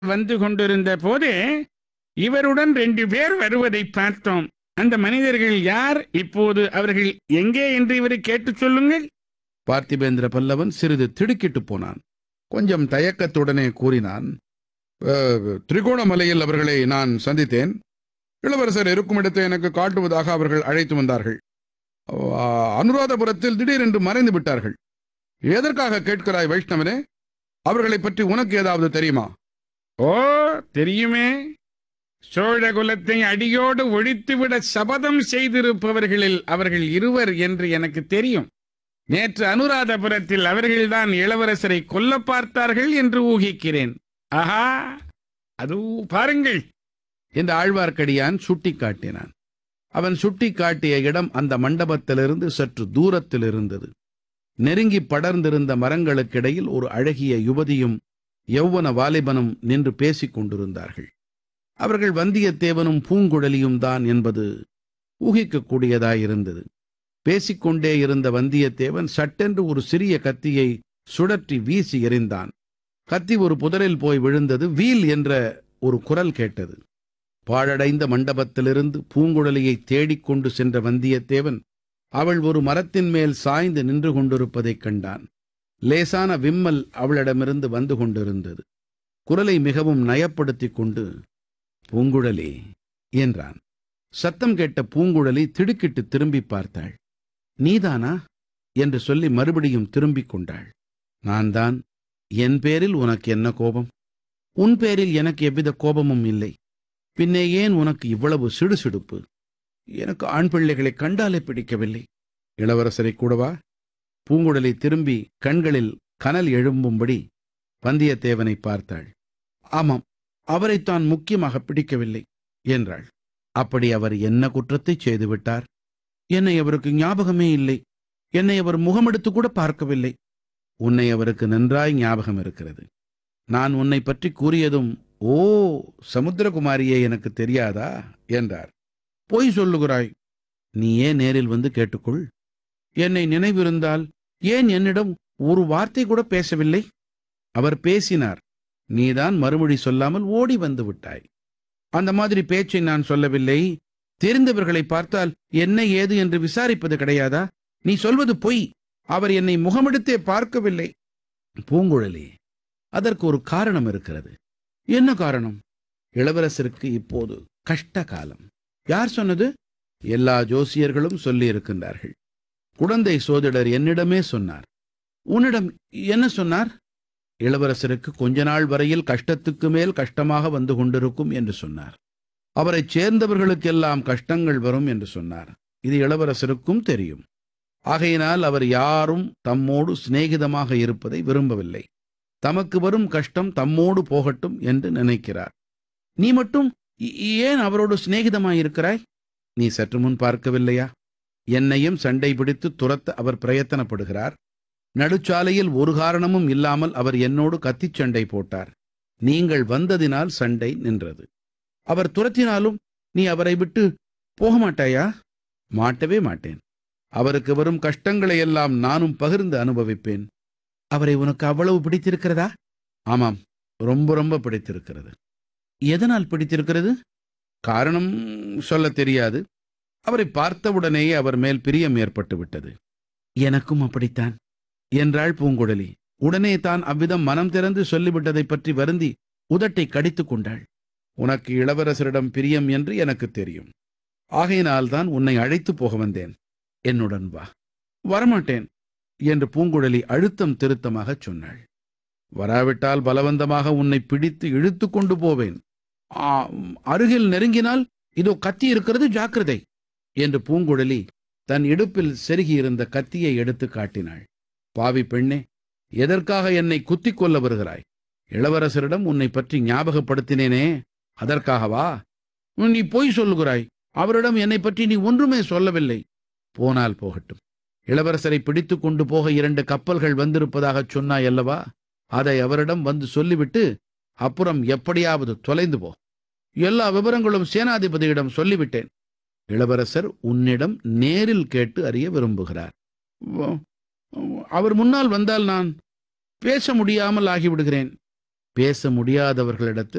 வந்து கொண்டிருந்த போது இவருடன் ரெண்டு பேர் வருவதை பார்த்தோம் அந்த மனிதர்கள் யார் இப்போது அவர்கள் எங்கே என்று இவரை கேட்டுச் சொல்லுங்கள் பார்த்திபேந்திர பல்லவன் சிறிது திடுக்கிட்டு போனான் கொஞ்சம் தயக்கத்துடனே கூறினான் "அஹ், திரிகோணமலையில் அவர்களை நான் சந்தித்தேன் இளவரசர் இருக்கும் இடத்தை எனக்கு காட்டுவதாக அவர்கள் அழைத்து வந்தார்கள் அஹ், அனுராதபுரத்தில் திடீரென்று மறைந்து விட்டார்கள் எதற்காக கேட்கிறாய் வைஷ்ணவனே அவர்களை பற்றி உனக்கு ஏதாவது தெரியுமா ஓ தெரியுமே சோழ குலத்தை அடியோடு ஒழித்துவிட சபதம் செய்திருப்பவர்களில் அவர்கள் இருவர் என்று எனக்கு தெரியும் நேற்று அனுராதபுரத்தில் அவர்கள்தான் இளவரசரை கொல்ல பார்த்தார்கள் என்று ஊகிக்கிறேன் ஆஹா அது பாருங்கள் என்று ஆழ்வார்க்கடியான் சுட்டி காட்டினான் அவன் சுட்டி காட்டிய இடம் அந்த மண்டபத்திலிருந்து சற்று தூரத்தில் இருந்தது நெருங்கி படர்ந்திருந்த மரங்களுக்கிடையில் ஒரு அழகிய யுவதியும் யௌவன வாலிபனும் நின்று பேசிக் கொண்டிருந்தார்கள் அவர்கள் வந்தியத்தேவனும் பூங்குழலியும் தான் என்பது ஊகிக்கக்கூடியதாயிருந்தது பேசிக்கொண்டே இருந்த வந்தியத்தேவன் சட்டென்று ஒரு சிறிய கத்தியை சுழற்றி வீசி எறிந்தான் கத்தி ஒரு புதரில் போய் விழுந்தது வீல் என்ற ஒரு குரல் கேட்டது பாழடைந்த மண்டபத்திலிருந்து பூங்குழலியை தேடிக் கொண்டு சென்ற வந்தியத்தேவன் அவள் ஒரு மரத்தின் மேல் சாய்ந்து நின்று கொண்டிருப்பதைக் கண்டான் லேசான விம்மல் அவளிடமிருந்து வந்து கொண்டிருந்தது குரலை மிகவும் நயப்படுத்திக் கொண்டு பூங்குழலி என்றான் சத்தம் கேட்ட பூங்குழலி திடுக்கிட்டு திரும்பி பார்த்தாள் நீதானா என்று சொல்லி மறுபடியும் திரும்பிக் கொண்டாள் நான் தான் என் பேரில் உனக்கு என்ன கோபம் உன் பேரில் எனக்கு எவ்வித கோபமும் இல்லை பின்னே ஏன் உனக்கு இவ்வளவு சிடுசிடுப்பு எனக்கு ஆண் பிள்ளைகளை கண்டாலே பிடிக்கவில்லை இளவரசரை கூடவா பூங்குழலி திரும்பி கண்களில் கனல் எழும்பும்படி வந்தியத்தேவனை பார்த்தாள் ஆமாம் அவரைத்தான் முக்கியமாக பிடிக்கவில்லை என்றாள் அப்படி அவர் என்ன குற்றத்தை செய்துவிட்டார் என்னை அவருக்கு ஞாபகமே இல்லை என்னை அவர் முகமெடுத்து கூட பார்க்கவில்லை உன்னை அவருக்கு நன்றாய் ஞாபகம் இருக்கிறது நான் உன்னை பற்றி கூறியதும் ஓ சமுத்திரகுமாரியே எனக்கு தெரியாதா என்றார் பொய் சொல்லுகிறாய் நீ ஏன் நேரில் வந்து கேட்டுக்கொள் என்னை நினைவிருந்தால் ஏன் என்னிடம் ஒரு வார்த்தை கூட பேசவில்லை அவர் பேசினார் நீதான் மறுமொழி சொல்லாமல் ஓடி வந்து விட்டாய் அந்த மாதிரி பேச்சை நான் சொல்லவில்லை தெரிந்தவர்களை பார்த்தால் என்ன ஏது என்று விசாரிப்பது கிடையாதா நீ சொல்வது பொய் அவர் என்னை முகமெடுத்தே பார்க்கவில்லை பூங்குழலி அதற்கு ஒரு காரணம் இருக்கிறது என்ன காரணம் இளவரசருக்கு இப்போது கஷ்ட காலம் யார் சொன்னது எல்லா ஜோசியர்களும் சொல்லி இருக்கின்றார்கள் குழந்தை சோதிடர் என்னிடமே சொன்னார் உன்னிடம் என்ன சொன்னார் இளவரசருக்கு கொஞ்ச நாள் வரையில் கஷ்டத்துக்கு மேல் கஷ்டமாக வந்து கொண்டிருக்கும் என்று சொன்னார் அவரைச் சேர்ந்தவர்களுக்கெல்லாம் கஷ்டங்கள் வரும் என்று சொன்னார் இது இளவரசருக்கும் தெரியும் ஆகையினால் அவர் யாரும் தம்மோடு சிநேகிதமாக இருப்பதை விரும்பவில்லை தமக்கு வரும் கஷ்டம் தம்மோடு போகட்டும் என்று நினைக்கிறார் நீ மட்டும் இ- ஏன் அவரோடு சிநேகிதமாயிருக்கிறாய் நீ சற்று முன் பார்க்கவில்லையா என்னையும் சண்டை பிடித்து துரத்த அவர் பிரயத்தனப்படுகிறார் நடுச்சாலையில் ஒரு காரணமும் இல்லாமல் அவர் என்னோடு கத்திச் சண்டை போட்டார் நீங்கள் வந்ததினால் சண்டை நின்றது அவர் துரத்தினாலும் நீ அவரை விட்டு போக மாட்டாயா மாட்டவே மாட்டேன் அவருக்கு வரும் கஷ்டங்களை எல்லாம் நானும் பகிர்ந்து அனுபவிப்பேன் அவரை உனக்கு அவ்வளவு பிடித்திருக்கிறதா ஆமாம் ரொம்ப ரொம்ப பிடித்திருக்கிறது எதனால் பிடித்திருக்கிறது காரணம் சொல்லத் தெரியாது அவரை பார்த்தவுடனேயே அவர் மேல் பிரியம் ஏற்பட்டு விட்டது எனக்கும் அப்படித்தான் என்றாள் பூங்குழலி உடனே தான் அவ்விதம் மனம் திறந்து சொல்லிவிட்டதைப் பற்றி வருந்தி உதட்டை கடித்துக் கொண்டாள் உனக்கு இளவரசரிடம் பிரியம் என்று எனக்கு தெரியும் ஆகையினால்தான் உன்னை அழைத்து போக வந்தேன் என்னுடன் வா வரமாட்டேன் என்று பூங்குழலி அழுத்தம் திருத்தமாகச் சொன்னாள் வராவிட்டால் பலவந்தமாக உன்னை பிடித்து இழுத்து கொண்டு போவேன் ஆ, அருகில் நெருங்கினால் இதோ கத்தி இருக்கிறது ஜாக்கிரதை என்று பூங்குழலி தன் இடுப்பில் செருகியிருந்த கத்தியை எடுத்து காட்டினாள் பாவி பெண்ணே எதற்காக என்னை குத்திக் கொள்ள வருகிறாய் இளவரசரிடம் உன்னை பற்றி ஞாபகப்படுத்தினேனே அதற்காகவா நீ பொய் சொல்லுகிறாய் அவரிடம் என்னை பற்றி நீ ஒன்றுமே சொல்லவில்லை போனால் போகட்டும் இளவரசரை பிடித்துக் கொண்டு போக இரண்டு கப்பல்கள் வந்திருப்பதாகச் சொன்னாய் அல்லவா அதை அவரிடம் வந்து சொல்லிவிட்டு அப்புறம் எப்படியாவது தொலைந்து போ எல்லா விவரங்களும் சேனாதிபதியிடம் சொல்லிவிட்டேன் இளவரசர் உன்னிடம் நேரில் கேட்டு அறிய விரும்புகிறார் வ- அவர் முன்னால் வந்தால் நான் பேச முடியாமல் ஆகிவிடுகிறேன் பேச முடியாதவர்களிடத்தில்